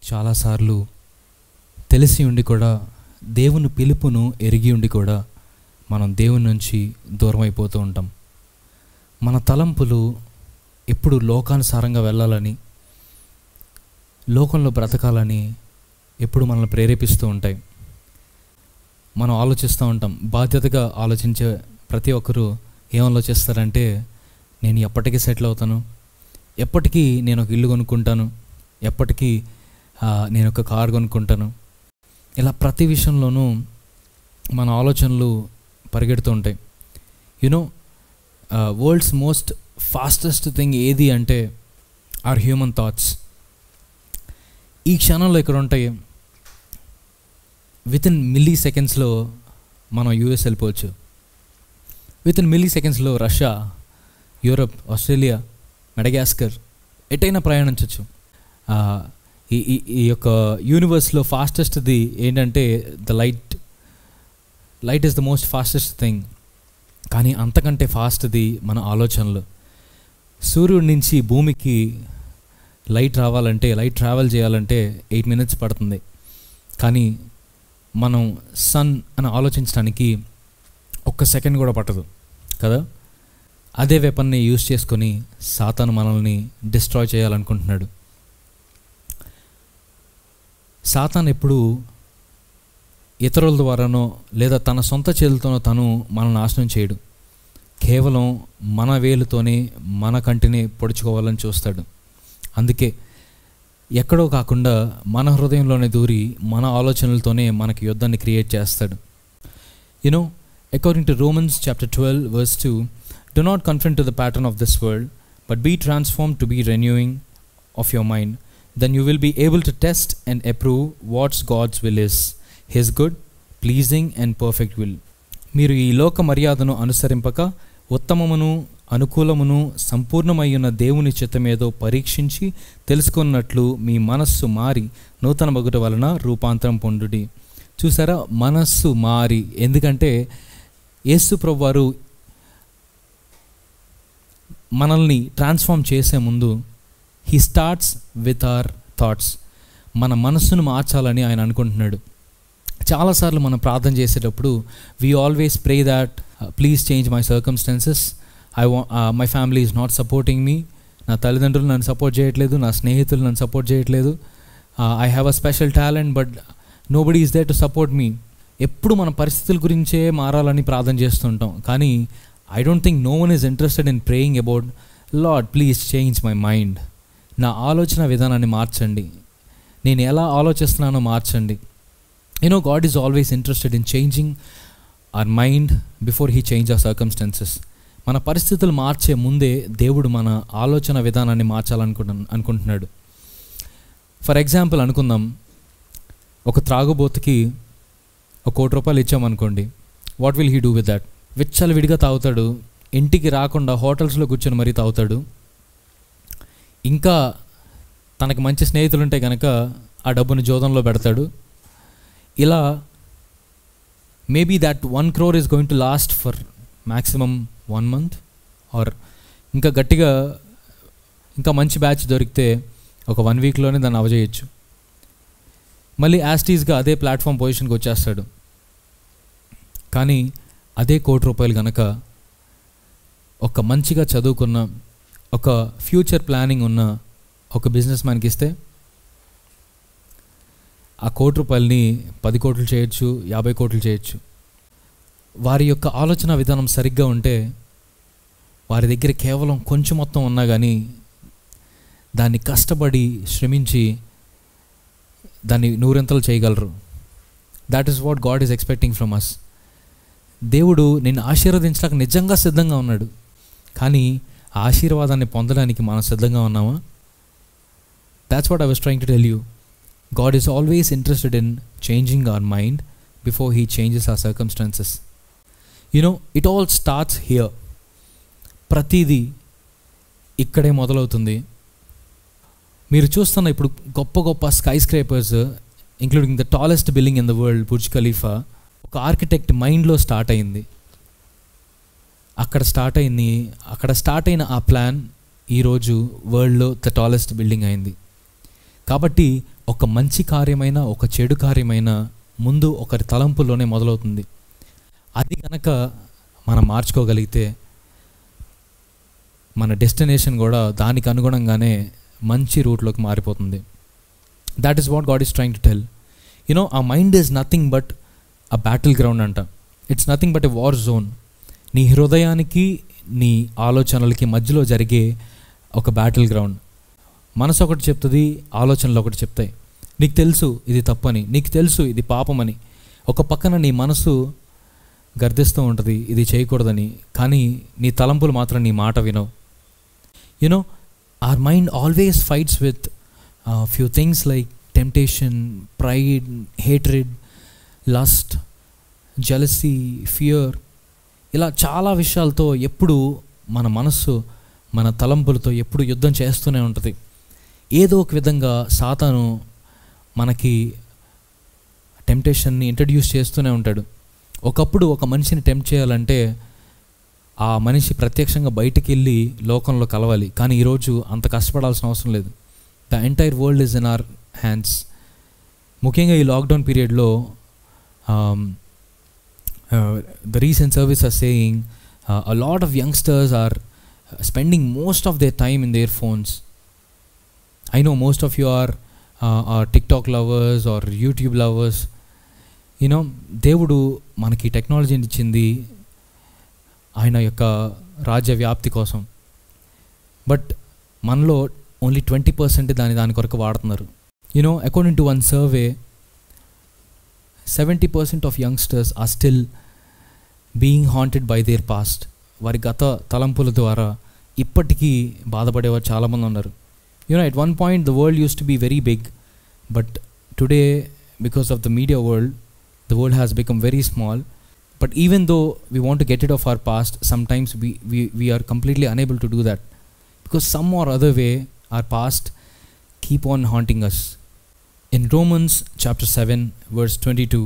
చాలాసార్లు తెలిసి ఉండి కూడా దేవుని పిలుపును ఎరిగి ఉండి కూడా మనం దేవుని నుంచి దూరం అయిపోతూ ఉంటాం మన తలంపులు ఎప్పుడు లోకానుసారంగా వెళ్ళాలని లోకంలో బ్రతకాలని ఎప్పుడు మనల్ని ప్రేరేపిస్తూ ఉంటాయి మనం ఆలోచిస్తూ ఉంటాం బాధ్యతగా ఆలోచించే ప్రతి ఒక్కరూ ఏం ఆలోచిస్తారంటే నేను ఎప్పటికీ సెటిల్ అవుతాను ఎప్పటికీ నేను ఒక ఇల్లు కొనుక్కుంటాను ఎప్పటికీ ఆ, నేను ఒక కార్ కొనుక్కుంటాను ఇలా ప్రతి విషయంలోనూ మన ఆలోచనలు పరిగెడుతూ ఉంటాయి you know world's most fastest thing ఏది అంటే ఆర్ హ్యూమన్ థాట్స్ ఈ క్షణంలో ఇక్కడ ఉంటాయి విత్ ఇన్ మిల్లీ సెకండ్స్లో మనం యూఎస్ వెళ్ళిపోవచ్చు విత్ ఇన్ మిల్లీ సెకండ్స్లో రష్యా యూరప్ ఆస్ట్రేలియా మెడగాస్కర్ ఎటైనా ప్రయాణించవచ్చు ఆ, ఈ ఈ ఈ యొక్క యూనివర్స్లో ఫాస్టెస్ట్ది ఏంటంటే the light light is the most fastest thing కానీ అంతకంటే ఫాస్ట్ది మన ఆలోచనలు సూర్యుడి నుంచి భూమికి లైట్ రావాలంటే లైట్ ట్రావెల్ చేయాలంటే ఎయిట్ మినిట్స్ పడుతుంది కానీ మనం సన్ అని ఆలోచించడానికి ఒక్క సెకండ్ కూడా పట్టదు కదా అదే వెపన్ని యూజ్ చేసుకొని సాతాను మనల్ని డిస్ట్రాయ్ చేయాలనుకుంటున్నాడు సాతాన్ ఎప్పుడు ఇతరుల ద్వారానో లేదా తన సొంత చేతులతోనో తను మనల్ని నాశనం చేయడు కేవలం మన వేలుతోనే మన కంటిని పొడుచుకోవాలని చూస్తాడు అందుకే ఎక్కడో కాకుండా మన హృదయంలోనే దూరి మన ఆలోచనలతోనే మనకి యుద్ధాన్ని క్రియేట్ చేస్తాడు you know according to Romans chapter twelve verse two do not confront to the pattern of this world but be transform to be renewing of your mind then you will be able to test and approve what's God's will is, His good, pleasing and perfect will. మీరు ఈ లోక మర్యాదను అనుసరింపక ఉత్తమమును అనుకూలమును సంపూర్ణమయ్యున్న దేవుని చిత్తమేదో పరీక్షించి తెలుసుకున్నట్లు మీ మనస్సు మారి నూతన మగుట వలన రూపాంతరం పొందుడి చూసారా మనస్సు మారి ఎందుకంటే యేసు ప్రభు వారు మనల్ని ట్రాన్స్ఫార్మ్ చేసే ముందు he starts with our thoughts మన మనస్సును మార్చాలని ఆయన అనుకుంటున్నాడు చాలాసార్లు మనం ప్రార్థన చేసేటప్పుడు we always pray that please change my circumstances I వా my family is not supporting me నా తల్లిదండ్రులు నన్ను సపోర్ట్ చేయట్లేదు నా స్నేహితులు నన్ను సపోర్ట్ చేయట్లేదు I have a special talent but nobody is there to support me ఎప్పుడు మన పరిస్థితుల గురించే మారాలని ప్రార్థన చేస్తుంటాం కానీ I don't think no one is interested in praying about lord please change my mind నా ఆలోచన విధానాన్ని మార్చండి నేను ఎలా ఆలోచిస్తున్నానో మార్చండి you know God is always interested in changing our mind before he change our circumstances మన పరిస్థితులు మార్చే ముందే దేవుడు మన ఆలోచన విధానాన్ని మార్చాలనుకుంటు అనుకుంటున్నాడు ఫర్ ఎగ్జాంపుల్ అనుకుందాం ఒక త్రాగుబోతుకి ఒక కోటి రూపాయలు ఇచ్చామనుకోండి what will he do with that విచ్చలు విడిగా తాగుతాడు ఇంటికి రాకుండా హోటల్స్లో కూర్చొని మరీ తాగుతాడు ఇంకా తనకు మంచి స్నేహితులు ఉంటే కనుక ఆ డబ్బుని జోదంలో పెడతాడు ఇలా maybe that one crore is going to last for maximum one month or ఇంకా గట్టిగా ఇంకా మంచి బ్యాచ్ దొరికితే ఒక వన్ వీక్లోనే దాన్ని అవజేయచ్చు మళ్ళీ యాస్టీస్గా అదే ప్లాట్ఫామ్ పొజిషన్కి వచ్చేస్తాడు కానీ అదే కోటి రూపాయలు కనుక ఒక మంచిగా చదువుకున్న ఒక ఫ్యూచర్ ప్లానింగ్ ఉన్న ఒక బిజినెస్ మ్యాన్కి ఇస్తే ఆ కోటి రూపాయలని పది కోట్లు చేయొచ్చు యాభై కోట్లు చేయొచ్చు వారి యొక్క ఆలోచన విధానం సరిగ్గా ఉంటే వారి దగ్గర కేవలం కొంచెం మొత్తం ఉన్నా కానీ దాన్ని కష్టపడి శ్రమించి దాన్ని నూరెంతలు చేయగలరు that is what God is expecting from us దేవుడు నిన్ను ఆశీర్వదించడానికి నిజంగా సిద్ధంగా ఉన్నాడు కానీ ఆ ఆశీర్వాదాన్ని పొందడానికి మనం సిద్ధంగా ఉన్నామా that's what I was trying to tell you God is always interested in changing our mind before he changes our circumstances you know it all starts here ప్రతిదీ ఇక్కడే మొదలవుతుంది మీరు చూస్తున్న ఇప్పుడు గొప్ప గొప్ప skyscrapers including the tallest building in the world Burj Khalifa ఒక architect మైండ్లో స్టార్ట్ అయింది అక్కడ స్టార్ట్ అయింది అక్కడ స్టార్ట్ అయిన ఆ ప్లాన్ ఈరోజు వరల్డ్లో ద టాలెస్ట్ బిల్డింగ్ అయింది కాబట్టి ఒక మంచి కార్యమైన ఒక చెడు కార్యమైన ముందు ఒకరి తలంపులోనే మొదలవుతుంది అది కనుక మనం మార్చుకోగలిగితే మన డెస్టినేషన్ కూడా దానికి అనుగుణంగానే మంచి రూట్లోకి మారిపోతుంది that is what God is trying to tell you know uh mind is nothing but a battleground అంట it's nothing but a war zone నీ హృదయానికి నీ ఆలోచనలకి మధ్యలో జరిగే ఒక బ్యాటిల్ గ్రౌండ్ మనసు ఒకటి చెప్తుంది ఆలోచనలు ఒకటి చెప్తాయి నీకు తెలుసు ఇది తప్పని నీకు తెలుసు ఇది పాపమని ఒక పక్కన నీ మనసు గర్దిస్తూ ఉంటుంది ఇది చేయకూడదని కానీ నీ తలంపులు మాత్రం నీ మాట వినవు you know our mind always fights with few things like temptation pride hatred lust jealousy fear ఇలా చాలా విషయాలతో ఎప్పుడు మన మనస్సు మన తలంపులతో ఎప్పుడు యుద్ధం చేస్తూనే ఉంటుంది ఏదో ఒక విధంగా సాతాను మనకి టెంప్టేషన్ని ఇంట్రడ్యూస్ చేస్తూనే ఉంటాడు ఒకప్పుడు ఒక మనిషిని టెంప్ట్ చేయాలంటే ఆ మనిషి ప్రత్యక్షంగా బయటికి వెళ్ళి లోకంలో కలవాలి కానీ ఈరోజు అంత కష్టపడాల్సిన అవసరం లేదు the entire world is in our hands ముఖ్యంగా ఈ లాక్డౌన్ పీరియడ్లో the recent surveys are saying a lot of youngsters are spending most of their time in their phones I know most of you are are TikTok lovers or YouTube lovers you know దేవుడు మనకి టెక్నాలజీని ఇచ్చింది ఆయన యొక్క రాజ్య వ్యాప్తి కోసం but మనలో ఓన్లీ ట్వంటీ పర్సెంట్ దాని దాని కొరకు వాడుతున్నారు you know according to one survey seventy percent of youngsters are still being haunted by their past వారి గత తలంపుల ద్వారా ఇప్పటికీ బాధపడేవారు చాలామంది ఉన్నారు you know at one point the world used to be very big but today because of the media world the world has become very small but even though we want to get rid of our past sometimes we, we, we are completely unable to do that because some or other way our past keep on haunting us in romans chapter 7 verse 22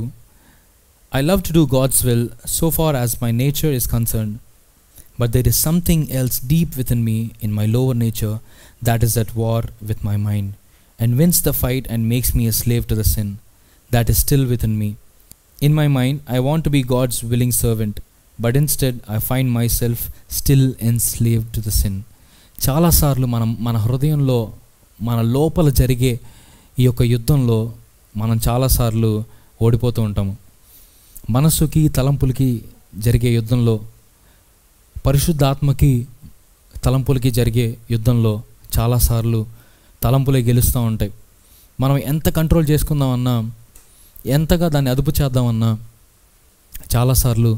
i love to do god's will so far as my nature is concerned but there is something else deep within me in my lower nature that is at war with my mind and wins the fight and makes me a slave to the sin that is still within me in my mind, I want to be God's willing servant, but instead I find myself still enslaved to the sin. చాలాసార్లు మనం మన హృదయంలో మన లోపల జరిగే ఈ యొక్క యుద్ధంలో మనం చాలాసార్లు ఓడిపోతూ ఉంటాము మనస్సుకి తలంపులకి జరిగే యుద్ధంలో పరిశుద్ధాత్మకి తలంపులకి జరిగే యుద్ధంలో చాలాసార్లు తలంపులే గెలుస్తూ ఉంటాయి మనం ఎంత కంట్రోల్ చేసుకుందామన్నా ఎంతగా దాన్ని అదుపు చేద్దామన్నా చాలాసార్లు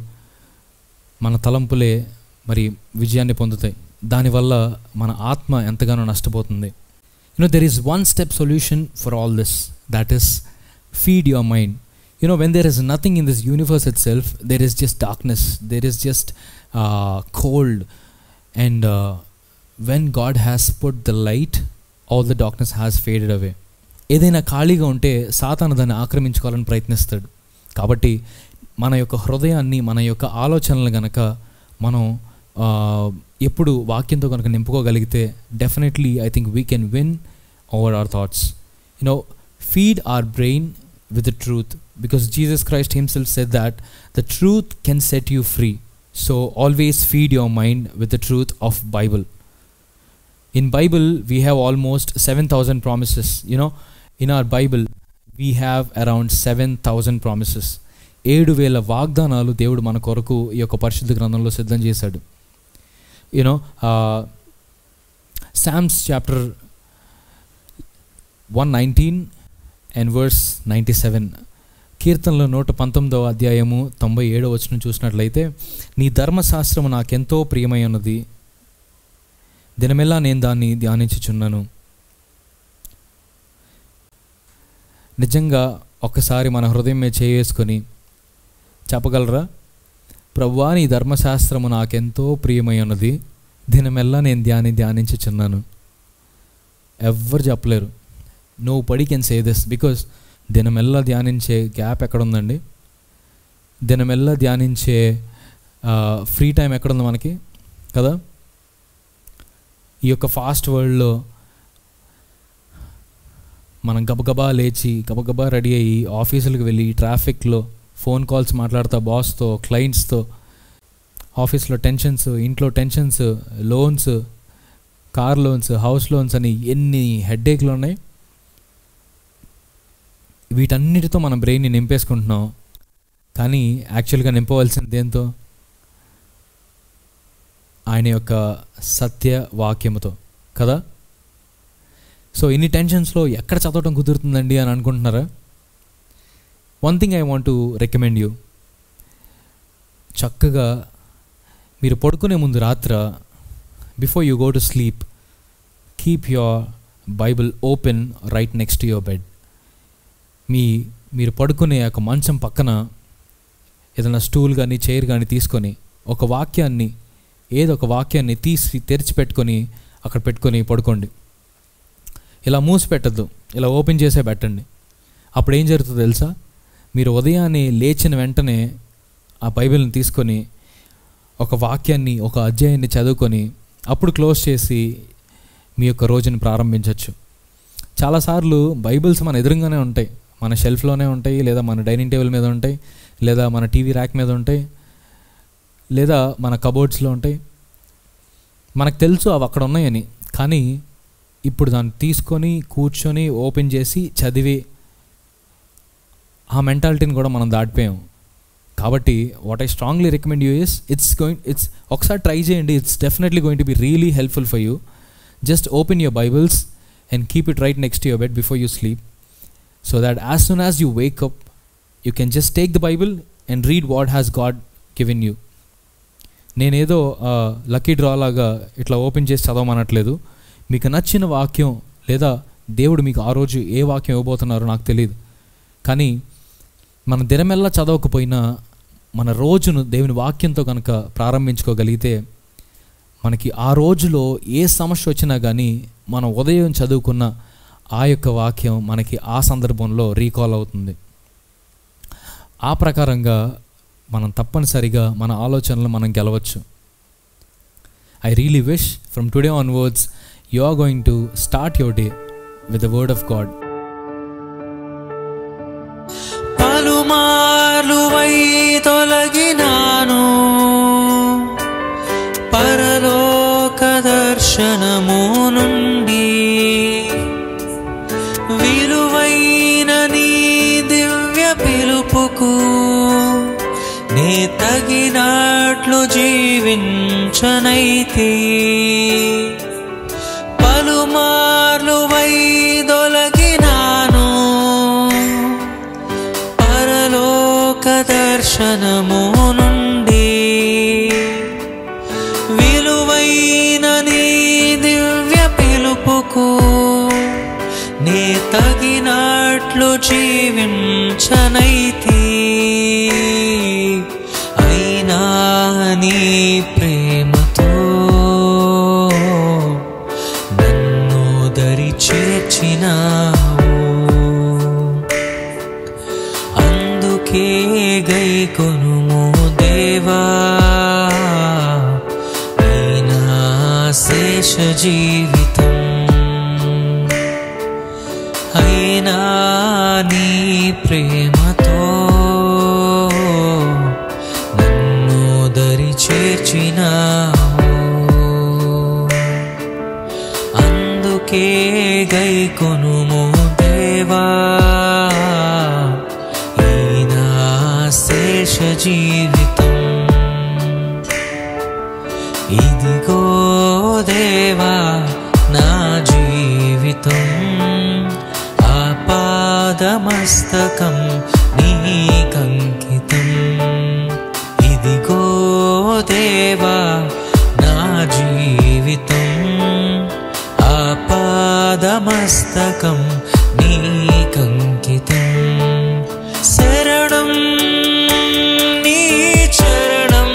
మన తలంపులే మరి విజయాన్ని పొందుతాయి దానివల్ల మన ఆత్మ ఎంతగానో నష్టపోతుంది you know there is one step solution for all this that is feed your mind you know when there is nothing in this universe itself there is just darkness there is just uh, cold and uh, when god has put the light all the darkness has faded away ఏదైనా ఖాళీగా ఉంటే సాతాను దాన్ని ఆక్రమించుకోవాలని ప్రయత్నిస్తాడు కాబట్టి మన యొక్క హృదయాన్ని మన యొక్క ఆలోచనలు గనక మనం ఆ, ఎప్పుడు వాక్యంతో కనుక నింపుకోగలిగితే definitely I think we can win over our thoughts you know feed our brain with the truth because Jesus Christ himself said that the truth can set you free so always feed your mind with the truth of bible in bible we have almost 7000 promises you know in our bible we have around 7000 promises ఏడు వేల వాగ్దానాలు దేవుడు మన కొరకు ఈ యొక్క పరిశుద్ధ గ్రంథంలో సిద్ధం చేశాడు you know Psalms chapter one nineteen and verse ninety seven కీర్తనలో నూట పంతొమ్మిదవ అధ్యాయము తొంభై ఏడవ వచనం చూసినట్లయితే నీ ధర్మశాస్త్రము నాకెంతో ప్రియమై ఉన్నది దినమెల్లా నేను దాన్ని ధ్యానించుచున్నాను నిజంగా ఒక్కసారి మన హృదయం మీద చేసుకొని చెప్పగలరా ప్రభువా నీ ధర్మశాస్త్రము నాకెంతో ప్రియమై ఉన్నది దినమెల్లా నేను ధ్యాని ధ్యానించుచున్నాను ఎవ్వరు చెప్పలేరు nobody can say this because దినమెల్లా ధ్యానించే గ్యాప్ ఎక్కడుందండి దినమెల్లా ధ్యానించే ఫ్రీ టైం ఎక్కడుంది మనకి కదా ఈ యొక్క ఫాస్ట్ వరల్డ్లో మనం గబగబా లేచి గబగబా రెడీ అయ్యి ఆఫీసులకు వెళ్ళి ట్రాఫిక్లో ఫోన్ కాల్స్ మాట్లాడతా బాస్తో క్లయింట్స్తో ఆఫీస్లో టెన్షన్స్ ఇంట్లో tensions loans car loans house loans అని ఎన్ని హెడ్ఏక్లు ఉన్నాయి వీటన్నిటితో మన బ్రెయిన్ని నింపేసుకుంటున్నాం కానీ యాక్చువల్గా నింపవలసింది దేంతో ఆయన యొక్క సత్య వాక్యముతో కదా సో ఇన్ని టెన్షన్స్లో ఎక్కడ చదవటం కుదురుతుందండి అని అనుకుంటున్నారా one thing I want to recommend you చక్కగా మీరు పడుకునే ముందు రాత్ర before you go to sleep keep your Bible open right next to your bed మీ మీరు పడుకునే ఒక మంచం పక్కన ఏదైనా స్టూల్ కానీ చైర్ కానీ తీసుకొని ఒక వాక్యాన్ని ఏదో ఒక వాక్యాన్ని తీసి తెరిచిపెట్టుకొని అక్కడ పెట్టుకొని పడుకోండి ఇలా మూసి పెట్టద్దు ఇలా ఓపెన్ చేసే పెట్టండి అప్పుడు ఏం జరుగుతుందో తెలుసా మీరు ఉదయాన్నే లేచిన వెంటనే ఆ బైబిల్ని తీసుకొని ఒక వాక్యాన్ని ఒక అధ్యాయాన్ని చదువుకొని అప్పుడు క్లోజ్ చేసి మీ యొక్క రోజుని ప్రారంభించవచ్చు చాలాసార్లు బైబిల్స్ మన ఎదురుగానే ఉంటాయి మన షెల్ఫ్లోనే ఉంటాయి లేదా మన డైనింగ్ టేబుల్ మీద ఉంటాయి లేదా మన టీవీ ర్యాక్ మీద ఉంటాయి లేదా మన కబోర్డ్స్లో ఉంటాయి మనకు తెలుసు అవి అక్కడ ఉన్నాయని కానీ ఇప్పుడు దాన్ని తీసుకొని కూర్చొని ఓపెన్ చేసి చదివి ఆ మెంటాలిటీని కూడా మనం దాటిపోయాం కాబట్టి what I strongly recommend you is it's going it's ఒకసారి ట్రై చేయండి it's definitely going to be really helpful for you just open your Bibles and keep it right next your bed before you sleep so that as soon as you wake up you can just take the Bible and read what has God given you నేనేదో lucky draw లాగా ఇట్లా open చేసి చదవమనట్లేదు మీకు నచ్చిన వాక్యం లేదా దేవుడు మీకు ఆ రోజు ఏ వాక్యం ఇవ్వబోతున్నారో నాకు తెలియదు కానీ మన దినమెల్లా చదవకపోయినా మన రోజును దేవుని వాక్యంతో కనుక ప్రారంభించుకోగలిగితే మనకి ఆ రోజులో ఏ సమస్య వచ్చినా కానీ మనం ఉదయం చదువుకున్న ఆ యొక్క వాక్యం మనకి ఆ సందర్భంలో రీకాల్ అవుతుంది ఆ ప్రకారంగా మనం తప్పనిసరిగా మన ఆలోచనలు మనం గెలవచ్చు I really wish from today onwards you are going to start your day with the word of God పలుమార్లు వై తొలగినాను పరలోక దర్శనము నుండి విలువైన నీ దివ్య పిలుపుకు నే తగినట్లు జీవించనైతే పలుమార్లు వై దొలగినాను పరలోక దర్శనము నుండి విలువైన నీ దివ్య పిలుపుకు నే తగినట్లు జీవించనైతి అయినా నీ ప్రేమతో నన్ను దరి చేర్చినావు అందుకే గై కొనుము దేవా అయినా శేష జీవితం అయినా నీ ప్రేమతో నన్ను దరి చేర్చినావు అందుకే గై కొనుము దేవా ఈనా శేష జీవితం ఇదిగో దేవా నా జీవితం ఆపాదమస్తకం నీకంకితం ఇదిగో దేవా నా జీవితం ఆపాదమస్తకం నీకంకితం శరణం నీ చరణం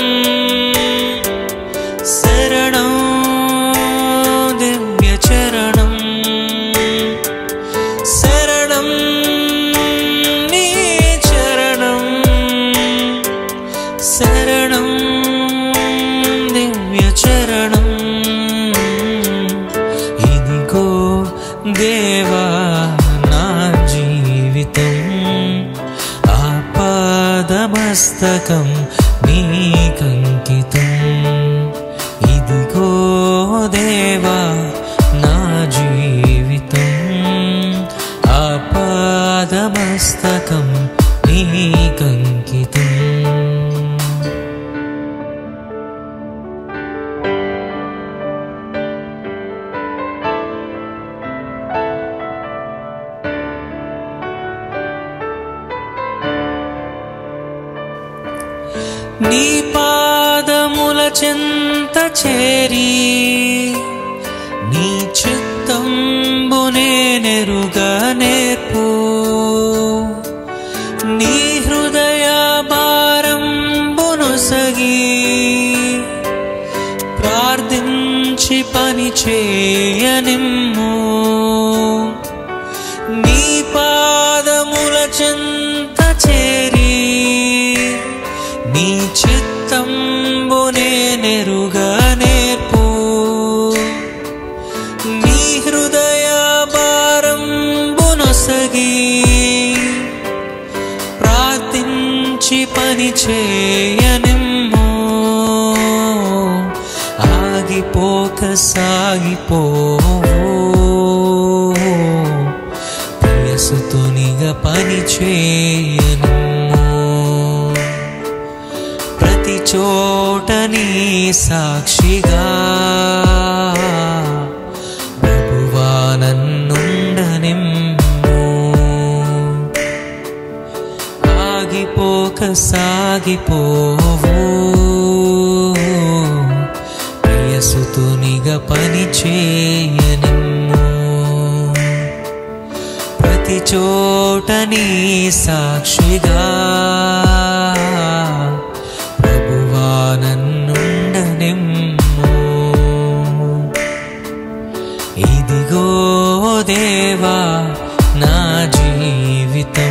శరణం దివ్య చరణం శరణం నీ చరణం శరణం దివ్య చరణం ఇదిగో దేవా నా నీ పాదముల చెంత చేరి నీ చిత్తంబునే నెరుగా నేర్పు నీ హృదయ భారంబును సగి ప్రార్థించి పని చేయనిమ్ము నీ పాదముల చెంత చేరి నీ చిత్తంబునే నెరుగా నేర్పు నీ హృదయ భారంబునొసగి ప్రార్థించి పని చేయనిమ్ము ఆగిపోక సాగిపోవు ప్రియసుతునిగా పని చేయనిమ్ము ప్రతి చోట నీ సాక్షిగా ప్రభువా నన్నుండనిమ్ము ఆగిపోక సాగిపోవు ప్రియసుతునిగా పని చేయనిమ్ము ప్రతి చోట నీ సాక్షిగా ప్రభువా నన్నుండనిమ్ము ఇదిగో దేవా నా జీవితం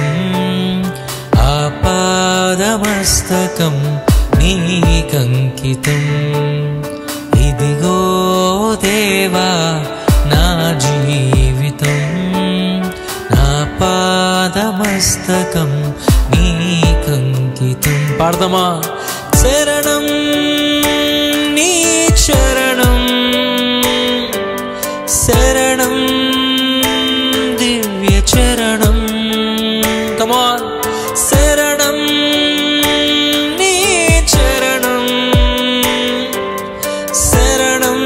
ఆపాదమస్తకం నీకంకితం ఇదిగో దేవా నా జీవితం నా పాదమస్తకం నీకంకితం పాడదామా శరణం నీ చరణం శరణం దివ్య చరణం కమాన్ శరణం నీ చరణం శరణం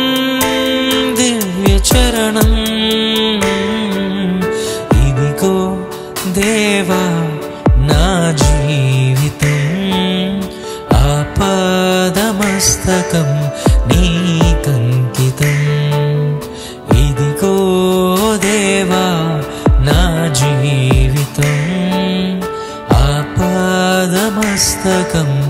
దివ్య చరణం ఇదిగో దేవా నా జీవితం ఆపాదమస్తకం నీకంకితం ఇదిగో దేవా నా జీవితం ఆపాదమస్తకం